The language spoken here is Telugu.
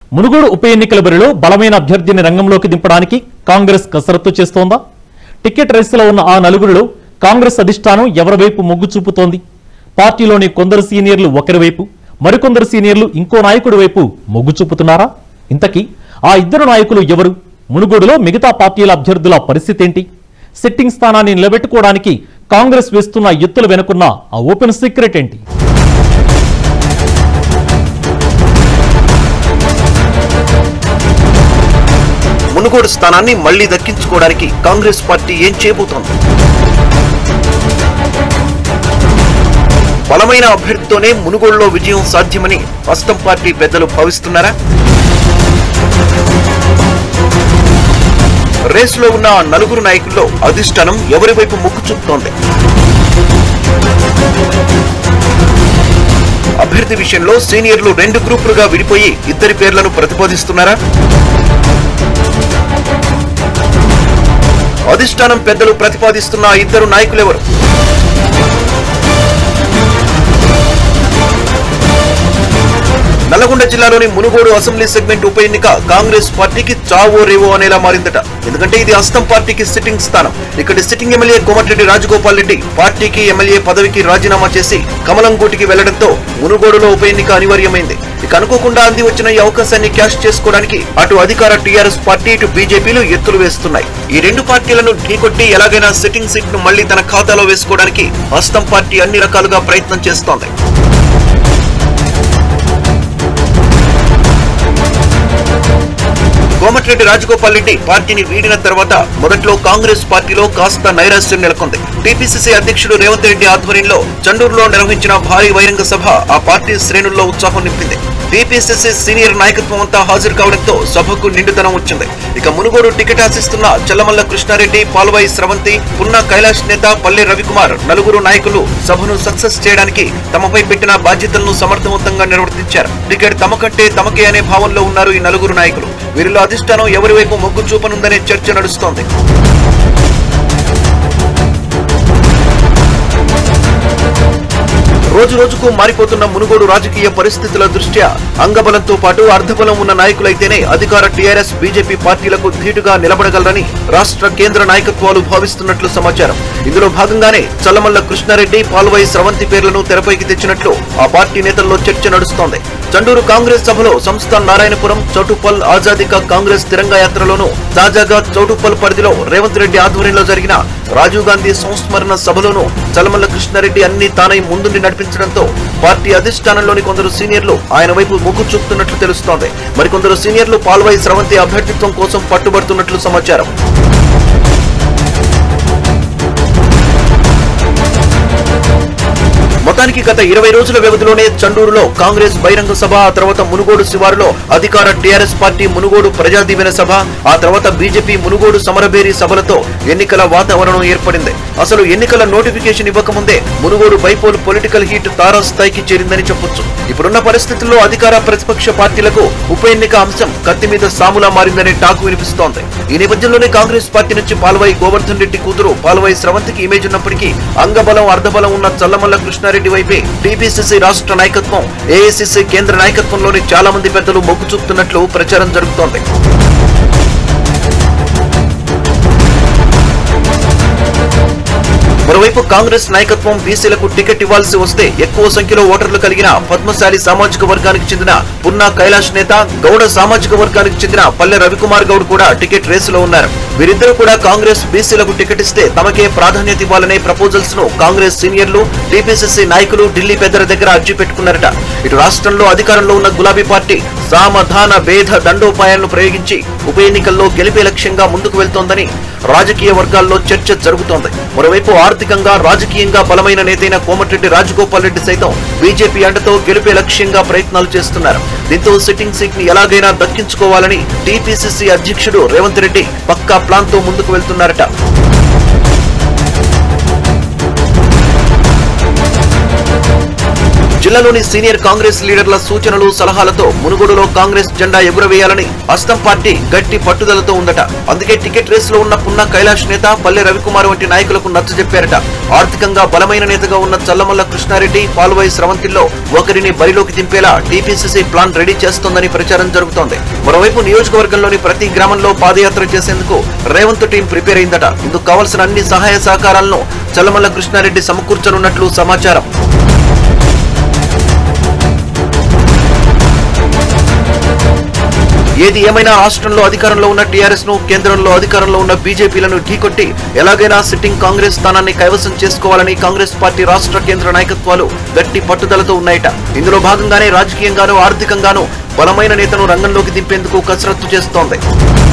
మునుగోడు ఉప ఎన్నికల బరిలో బలమైన అభ్యర్థిని రంగంలోకి దింపడానికి కాంగ్రెస్ కసరత్తు చేస్తోందా టికెట్ రేసులో ఉన్న ఆ నలుగురిలో కాంగ్రెస్ అధిష్టానం ఎవరి వైపు మొగ్గు చూపుతోంది పార్టీలోని కొందరు సీనియర్లు ఒకరి వైపు మరికొందరు సీనియర్లు ఇంకో నాయకుడి వైపు మొగ్గు చూపుతున్నారా ఇంతకీ ఆ ఇద్దరు నాయకులు ఎవరు మునుగోడులో మిగతా పార్టీల అభ్యర్థుల పరిస్థితి ఏంటి సిట్టింగ్ స్థానాన్ని నిలబెట్టుకోవడానికి కాంగ్రెస్ వేస్తున్న ఎత్తుల వెనుకున్న ఆ ఓపెన్ సీక్రెట్ ఏంటి మునుగోడు స్థానాన్ని మళ్లీ దక్కించుకోవడానికి కాంగ్రెస్ పార్టీ ఏం చేయబోతోంది బలమైన అభ్యర్థితోనే మునుగోడులో విజయం సాధ్యమని హస్తం పార్టీ పెద్దలు భావిస్తున్నారా రేసులో ఉన్న ఆ నలుగురు నాయకుల్లో అధిష్టానం ఎవరి వైపు మొగ్గు చూపుతోంది అభ్యర్థి విషయంలో సీనియర్లు రెండు గ్రూపులుగా విడిపోయి ఇద్దరి పేర్లను ప్రతిపాదిస్తున్నారా అధిష్టానం పెద్దలు ప్రతిపాదిస్తున్న ఆ ఇద్దరు నాయకులెవరు నల్లగొండ జిల్లాలోని మునుగోడు అసెంబ్లీ సెగ్మెంట్ ఉప ఎన్నిక కాంగ్రెస్ పార్టీకి చావో రేవో అనేలా మారిందట ఎందుకంటే ఇది అస్తం పార్టీకి సిట్టింగ్ స్థానం ఇక్కడి సిట్టింగ్ ఎమ్మెల్యే కోమటిరెడ్డి రాజగోపాల్ రెడ్డి పార్టీకి ఎమ్మెల్యే పదవికి రాజీనామా చేసి కమలం గూటికి వెళ్లడంతో మునుగోడులో ఉప ఎన్నిక అనివార్యమైంది ఇక అనుకోకుండా అంది వచ్చిన ఈ అవకాశాన్ని క్యాష్ చేసుకోవడానికి అటు అధికార టీఆర్ఎస్ పార్టీ ఇటు బీజేపీలు ఎత్తులు వేస్తున్నాయి ఈ రెండు పార్టీలను ఢీకొట్టి ఎలాగైనా సిట్టింగ్ సీట్ ను మళ్లీ తన ఖాతాలో వేసుకోవడానికి హస్తం పార్టీ అన్ని రకాలుగా ప్రయత్నం చేస్తోంది కోమటిరెడ్డి రాజగోపాల్ రెడ్డి పార్టీని వీడిన తర్వాత మొదట్లో కాంగ్రెస్ పార్టీలో కాస్త నైరాశ్యం నెలకొంది టీపీసీసీ అధ్యక్షుడు రేవంత్ రెడ్డి ఆధ్వర్యంలో చండూరులో నిర్వహించిన భారీ బహిరంగ సభ ఆ పార్టీ శ్రేణుల్లో ఉత్సాహం నింపింది టీపీసీసీ సీనియర్ నాయకత్వం అంతా హాజరు కావడంతో సభకు నిండుతనం వచ్చింది ఇక మునుగోడు టికెట్ ఆశిస్తున్న చల్లమల్ల కృష్ణారెడ్డి పాల్వాయి స్రవంతి పున్నా కైలాష్ నేత పల్లె రవికుమార్ నలుగురు నాయకులు సభను సక్సెస్ చేయడానికి తమపై పెట్టిన బాధ్యతలను సమర్థవంతంగా నిర్వర్తించారు టికెట్ తమకంటే తమకే అనే భావంలో ఉన్నారు ఈ నలుగురు నాయకులు వీరిలో అధిష్టానం ఎవరి వైపు మొగ్గు చూపనుందనే చర్చ నడుస్తోంది రోజు రోజుకు మారిపోతున్న మునుగోడు రాజకీయ పరిస్థితుల దృష్ట్యా అంగబలంతో పాటు అర్ధబలం ఉన్న నాయకులైతేనే అధికార టీఆర్ఎస్ బీజేపీ పార్టీలకు ధీటుగా నిలబడగలరని రాష్ట్ర కేంద్ర నాయకత్వాలు భావిస్తున్నట్లు సమాచారం ఇందులో భాగంగానే చల్లమల్ల కృష్ణారెడ్డి పాల్వాయి స్రవంతి పేర్లను తెరపైకి తెచ్చినట్లు ఆ పార్టీ నేతల్లో చర్చ నడుస్తోంది చండూరు కాంగ్రెస్ సభలో సంస్థాన్ నారాయణపురం చౌటుప్పల్ ఆజాదీకా కాంగ్రెస్ తిరంగా యాత్రలోనూ తాజాగా చౌటుప్పల్ పరిధిలో రేవంత్ రెడ్డి ఆధ్వర్యంలో జరిగిన రాజీవ్ గాంధీ సంస్మరణ సభలోనూ చలమల్ల కృష్ణారెడ్డి అన్ని తానై ముందుండి నడిపించడంతో పార్టీ అధిష్టానంలోని కొందరు సీనియర్లు ఆయన వైపు మొగ్గు చూపుతున్నట్లు తెలుస్తోంది మరికొందరు సీనియర్లు పాల్వాయి స్రవంతి అభ్యర్థిత్వం కోసం పట్టుబడుతున్నట్లు సమాచారం మొత్తానికి గత ఇరవై రోజుల వ్యవధిలోనే చండూరులో కాంగ్రెస్ బహిరంగ సభ ఆ తర్వాత మునుగోడు శివారులో అధికార టీఆర్ఎస్ పార్టీ మునుగోడు ప్రజా దీవెన సభ ఆ తర్వాత బీజేపీ మునుగోడు సమరబేరి సభలతో ఎన్నికల వాతావరణం ఏర్పడింది అసలు ఎన్నికల నోటిఫికేషన్ ఇవ్వకముందే మునుగోడు బైపోల్ పొలిటికల్ హీట్ తారాస్థాయికి చేరిందని చెప్పొచ్చు ఇప్పుడున్న పరిస్థితుల్లో అధికార ప్రతిపక్ష పార్టీలకు ఉప ఎన్నిక అంశం కత్తి మీద సాములా మారిందనే టాకు వినిపిస్తోంది ఈ నేపథ్యంలోనే కాంగ్రెస్ పార్టీ నుంచి పాల్వాయి గోవర్ధన్ రెడ్డి కూతురు పాల్వాయి స్రవంతికి ఇమేజ్ ఉన్నప్పటికీ అంగబలం అర్ధబలం ఉన్న చల్లమల్ల కృష్ణారెడ్డి వైపే టీపీసీసీ రాష్ట్ర నాయకత్వం ఏఐసీసీ కేంద్ర నాయకత్వంలోని చాలా మంది పెద్దలు మొగ్గు చూపుతున్నట్లు ప్రచారం జరుగుతోంది మరోవైపు కాంగ్రెస్ నాయకత్వం బీసీలకు టికెట్ ఇవ్వాల్సి వస్తే ఎక్కువ సంఖ్యలో ఓటర్లు కలిగిన పద్మశాలి సామాజిక వర్గానికి చెందిన పున్నా కైలాష్ నేత గౌడ సామాజిక వర్గానికి చెందిన పల్లె రవికుమార్ గౌడ్ కూడా టికెట్ రేసులో ఉన్నారు వీరిద్దరూ కూడా కాంగ్రెస్ బీసీలకు టికెట్ ఇస్తే తమకే ప్రాధాన్యత ఇవ్వాలనే ప్రపోజల్స్ ను కాంగ్రెస్ సీనియర్లు టీపీసీసీ నాయకులు ఢిల్లీ పెద్దల దగ్గర అర్జీ పెట్టుకున్నారట ఇటు రాష్ట్రంలో అధికారంలో ఉన్న గులాబీ పార్టీ సామధాన భేద దండోపాయాలను ప్రయోగించి ఉప ఎన్నికల్లో గెలిపే లక్ష్యంగా ముందుకు వెళ్తోందని రాజకీయ వర్గాల్లో చర్చ జరుగుతోంది మరోవైపు ఆర్థికంగా రాజకీయంగా బలమైన నేతైన కోమటిరెడ్డి రాజగోపాల్ రెడ్డి సైతం బీజేపీ అండతో గెలిపే లక్ష్యంగా ప్రయత్నాలు చేస్తున్నారు దీంతో సిట్టింగ్ సీట్ ని ఎలాగైనా దక్కించుకోవాలని టీపీసీసీ అధ్యక్షుడు రేవంత్ రెడ్డి పక్కా ప్లాన్ తో ముందుకు వెళ్తున్నారట జిల్లాలోని సీనియర్ కాంగ్రెస్ లీడర్ల సూచనలు సలహాలతో మునుగోడులో కాంగ్రెస్ జెండా ఎగురవేయాలని అస్తం పార్టీ గట్టి పట్టుదలతో ఉందట అందుకే టికెట్ రేసులో ఉన్న పున్న కైలాష్ నేత పల్లె రవికుమార్ వంటి నాయకులకు నచ్చజెప్పారట ఆర్థికంగా బలమైన నేతగా ఉన్న చల్లమల్ల కృష్ణారెడ్డి పాల్వాయి స్రవంతిల్లో ఒకరిని బరిలోకి దింపేలా టీపీసీసీ ప్లాన్ రెడీ చేస్తోందని ప్రచారం జరుగుతోంది మరోవైపు నియోజకవర్గంలోని ప్రతి గ్రామంలో పాదయాత్ర చేసేందుకు రేవంత్ టీం ప్రిపేర్ అయిందట ఇందుకు కావలసిన అన్ని సహాయ సహకారాలను చల్లమల్ల కృష్ణారెడ్డి సమకూర్చనున్నట్లు సమాచారం ఏది ఏమైనా రాష్ట్రంలో అధికారంలో ఉన్న టీఆర్ఎస్ ను కేంద్రంలో అధికారంలో ఉన్న బీజేపీలను ఢీకొట్టి ఎలాగైనా సిట్టింగ్ కాంగ్రెస్ స్థానాన్ని కైవసం చేసుకోవాలని కాంగ్రెస్ పార్టీ రాష్ట్ర కేంద్ర నాయకత్వాలు గట్టి పట్టుదలతో ఉన్నాయట ఇందులో భాగంగానే రాజకీయంగానూ ఆర్థికంగానూ బలమైన నేతను రంగంలోకి దింపేందుకు కసరత్తు చేస్తోంది